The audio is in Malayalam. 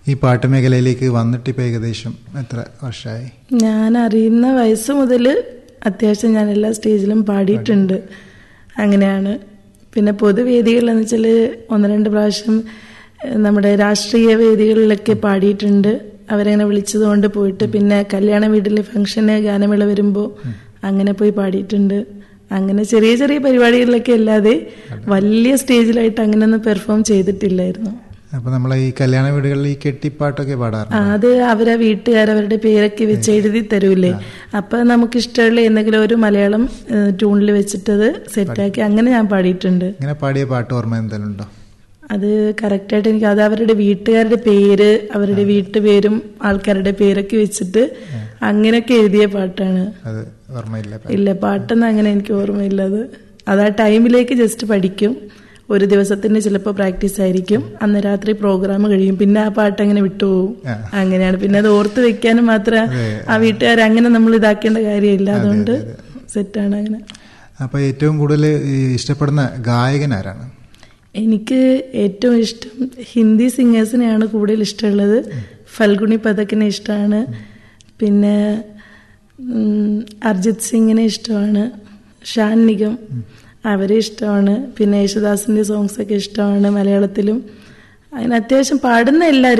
ഈ പാട്ട് മേഖലയിലേക്ക് വന്നിട്ട് ഇപ്പൊ ഏകദേശം എത്ര വർഷമായി ഞാൻ അറിയുന്ന വയസ്സ് മുതൽ അത്യാവശ്യം ഞാൻ എല്ലാ സ്റ്റേജിലും പാടിയിട്ടുണ്ട് അങ്ങനെയാണ് പിന്നെ പൊതുവേദികളെന്ന് വെച്ചാൽ ഒന്ന് രണ്ട് പ്രാവശ്യം ഏഹ്, നമ്മുടെ രാഷ്ട്രീയ വേദികളിലൊക്കെ പാടിയിട്ടുണ്ട് അവരങ്ങനെ വിളിച്ചതുകൊണ്ട് പോയിട്ട് പിന്നെ കല്യാണ വീട്ടിലെ ഫംഗ്ഷന് ഗാനമേള വരുമ്പോൾ അങ്ങനെ പോയി പാടിയിട്ടുണ്ട് അങ്ങനെ ചെറിയ ചെറിയ പരിപാടികളിലൊക്കെ അല്ലാതെ വലിയ സ്റ്റേജിലായിട്ട് അങ്ങനെ ഒന്നും പെർഫോം ചെയ്തിട്ടില്ലായിരുന്നു അപ്പൊ നമ്മളെ ഈ കല്യാണ വീടുകളിൽ ഈ കെട്ടിപ്പാട്ടൊക്കെ പാടാറുണ്ട് ആ, അത് അവരെ വീട്ടുകാർ അവരുടെ പേരൊക്കെ വെച്ച് എഴുതി തരൂലേ അപ്പൊ നമുക്ക് ഇഷ്ടമുള്ള എന്തെങ്കിലും ഒരു മലയാളം ട്യൂണിൽ വെച്ചിട്ടത് സെറ്റാക്കി അങ്ങനെ ഞാൻ പാടിയിട്ടുണ്ട് ഇങ്ങനെ പാടിയ പാട്ട് ഓർമ്മ എന്തെങ്കിലും ഉണ്ടോ അത് കറക്റ്റായിട്ട് എനിക്ക് അത് അവരുടെ വീട്ടുകാരുടെ പേര് അവരുടെ വീട്ടുപേരും ആൾക്കാരുടെ പേരൊക്കെ വെച്ചിട്ട് അങ്ങനെയൊക്കെ എഴുതിയ പാട്ടാണ് അത് ഓർമ്മയില്ല ഇല്ല പാട്ടൊന്നും അങ്ങനെ എനിക്ക് ഓർമ്മയില്ല അത് അത് ആ ടൈമിലേക്ക് ജസ്റ്റ് പഠിക്കും ഒരു ദിവസത്തിന് ചിലപ്പോൾ പ്രാക്ടീസ് ആയിരിക്കും അന്ന് രാത്രി പ്രോഗ്രാം കഴിയും പിന്നെ ആ പാട്ട് അങ്ങനെ വിട്ടുപോകും ആ. അങ്ങനെയാണ് പിന്നെ അത് ഓർത്ത് വെക്കാനും മാത്രം ആ വീട്ടുകാർ അങ്ങനെ നമ്മൾ ഇതാക്കേണ്ട കാര്യമില്ല അതുകൊണ്ട് സെറ്റാണ് അങ്ങനെ അപ്പൊ ഏറ്റവും കൂടുതൽ ഈ ഇഷ്ടപ്പെടുന്ന ഗായകൻ ആരാണ് എനിക്ക് ഏറ്റവും ഇഷ്ടം ഹിന്ദി സിംഗേഴ്സിനെയാണ് കൂടുതൽ ഇഷ്ടമുള്ളത് ഫൽഗുണി പതക്കിനെ ഇഷ്ടമാണ് പിന്നെ ഉം, അർജിത് സിംഗിനെ ഇഷ്ടമാണ് ഷാൻ നിഗം അവരെ ഇഷ്ടമാണ് പിന്നെ യേശുദാസിന്റെ സോങ്സ് ഒക്കെ ഇഷ്ടമാണ് മലയാളത്തിലും അങ്ങനെ അത്യാവശ്യം പാടുന്ന എല്ലാവരും